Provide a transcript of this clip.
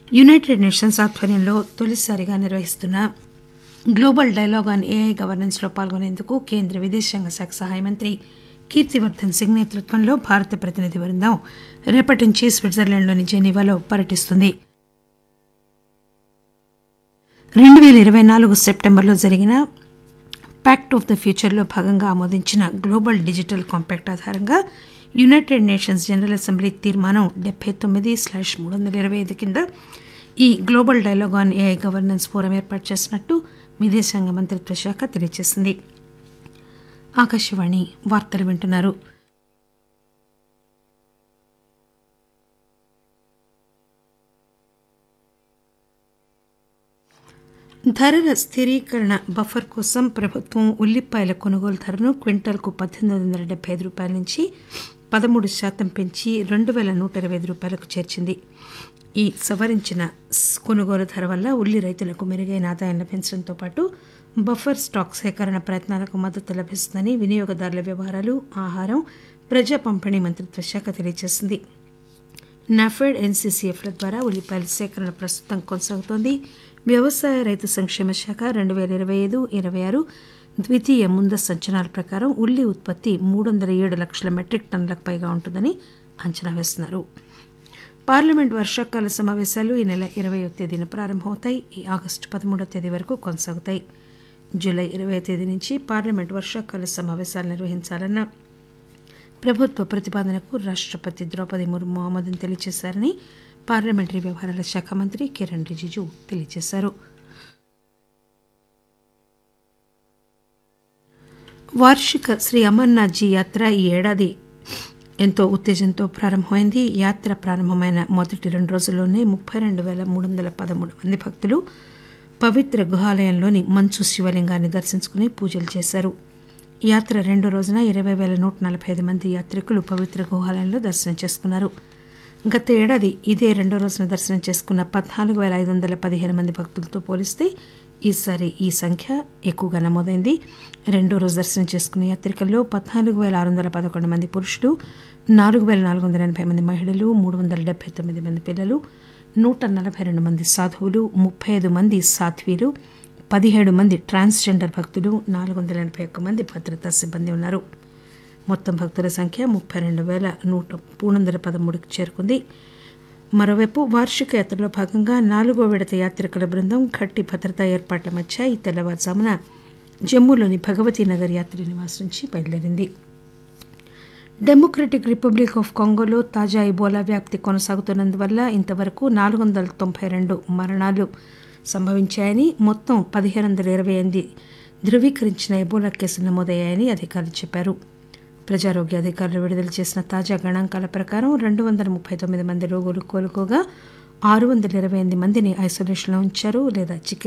United nations ఆధ్వర్యంలో తొలిసారిగా నిర్వహిస్తున్న global dialogue on AI governance లో పాల్గొనేందుకు కేంద్ర విదేశాంగ శాఖ సహాయ మంత్రి కీర్తివర్దన్ సింగ్ నేతృత్వంలో భారత ప్రతినిధి బృందం రేపటి నుంచి స్విట్జర్లాండ్లోని జెనీవాలో పర్యటిస్తుంది రెండు పేల ఇరవై నాలుగు సెప్టెంబర్లో జరిగిన ప్యాక్ట్ ఆఫ్ ద ఫ్యూచర్లో భాగంగా ఆమోదించిన గ్లోబల్ డిజిటల్ కాంపాక్ట్ ఆధారంగా యునైటెడ్ నేషన్స్ జనరల్ అసెంబ్లీ తీర్మానం డెబ్బై తొమ్మిది స్లాష్ మూడు వందల ఇరవై ఐదు కింద ఈ global dialogue on AI governance forum ఏర్పాటు చేసినట్టు విదేశాంగ మంత్రిత్వ శాఖ తెలియజేసింది ఆకాశవాణి వార్తలు వింటున్నారు ధరల స్థిరీకరణ బఫర్ కోసం ప్రభుత్వం ఉల్లిపాయల కొనుగోలు ధరను క్వింటాల్కు పద్దెనిమిది వందల డెబ్బై ఐదు రూపాయల నుంచి పదమూడు శాతం పెంచి రెండు వేల నూట ఇరవై ఐదు రూపాయలకు చేర్చింది ఈ సవరించిన స్- కొనుగోలు ధర వల్ల ఉల్లి రైతులకు మెరుగైన ఆదాయం లభించడంతో పాటు బఫర్ స్టాక్ సేకరణ ప్రయత్నాలకు మద్దతు లభిస్తుందని వినియోగదారుల వ్యవహారాలు ఆహారం ప్రజా పంపిణీ మంత్రిత్వ శాఖ తెలియజేసింది నాఫెడ్ ఎన్సీసీఎఫ్ల ద్వారా ఉల్లిపాయల సేకరణ ప్రస్తుతం కొనసాగుతోంది వ్యవసాయ రైతు సంక్షేమ శాఖ రెండు వేల ఇరవై ఐదు ఇరవై ఆరు ద్వితీయ ముందస్తు అంచనాల ప్రకారం ఉల్లి ఉత్పత్తి మూడు వందల ఏడు లక్షల మెట్రిక్ టన్నులకు పైగా ఉంటుందని అంచనా వేస్తున్నారు పార్లమెంట్ వర్షాకాల సమావేశాలు ఈ నెల ఇరవయో తేదీన ప్రారంభమవుతాయి ఈ ఆగస్టు పదమూడవ తేదీ వరకు కొనసాగుతాయి జూలై ఇరవై తేదీ నుంచి పార్లమెంట్ వర్షాకాల సమావేశాలు నిర్వహించాలన్న ప్రభుత్వ ప్రతిపాదనకు రాష్ట్రపతి ద్రౌపది ముర్ము ఆమోదం తెలియజేశారని పార్లమెంటరీ వ్యవహారాల శాఖ మంత్రి కిరణ్ రిజిజు తెలియజేశారు వార్షిక శ్రీ అమర్నాథ్ జీ యాత్ర ఈ ఏడాది ఎంతో ఉత్తేజంతో ప్రారంభమైంది యాత్ర ప్రారంభమైన మొదటి రెండు రోజుల్లోనే ముప్పై రెండు వేల మూడు వందల పదమూడు మంది భక్తులు పవిత్ర గుహాలయంలోని మంచు శివలింగాన్ని దర్శించుకుని పూజలు చేశారు యాత్ర రెండో రోజున ఇరవై వేల నూట నలభై ఐదు మంది యాత్రికులు పవిత్ర గుహాలయంలో దర్శనం చేసుకున్నారు గత ఏడాది ఇదే రెండో రోజున దర్శనం చేసుకున్న పద్నాలుగు వేల ఐదు వందల పదిహేను మంది భక్తులతో పోలిస్తే ఈసారి ఈ సంఖ్య ఎక్కువగా నమోదైంది రెండో రోజు దర్శనం చేసుకున్న యాత్రికుల్లో పద్నాలుగు వేల ఆరు వందల పదకొండు మంది పురుషులు నాలుగు వేల నాలుగు వందల ఎనభై మంది మహిళలు మూడు వందల డెబ్బై తొమ్మిది మంది పిల్లలు నూట నలభై రెండు మంది సాధువులు ముప్పై ఐదు మంది సాధ్వీలు పదిహేడు మంది ట్రాన్స్జెండర్ భక్తులు నాలుగు వందల ఎనభై ఒక్క మంది భద్రతా సిబ్బంది ఉన్నారు మొత్తం భక్తుల సంఖ్య ముప్పై రెండు వేల నూట మూడు వందల పదమూడుకి చేరుకుంది మరోవైపు వార్షిక యాత్రలో భాగంగా నాలుగో విడత యాత్రికుల బృందం గట్టి భద్రతా ఏర్పాట్ల మధ్య ఈ తెల్లవారుజామున జమ్మూలోని భగవతీ నగర్ యాత్రి నివాస్ నుంచి బయలుదేరింది డెమోక్రటిక్ రిపబ్లిక్ ఆఫ్ కాంగోలో తాజా ఇబోలా వ్యాప్తి కొనసాగుతున్నందువల్ల ఇంతవరకు నాలుగు వందల తొంభై రెండు మరణాలు సంభవించాయని మొత్తం పదిహేను వందల ఇరవై ఎనిమిది ధృవీకరించిన ఎబోలా కేసులు నమోదయ్యాయని అధికారులు చెప్పారు ప్రజారోగ్య అధికారులు విడుదల చేసిన తాజా గణాంకాల ప్రకారం రెండు వందల ముప్పై తొమ్మిది మంది రోగులు కోలుకోగా ఆరు వందల ఇరవై ఎనిమిది మందిని ఐసోలేషన్లో ఉంచారు లేదా చికిత్స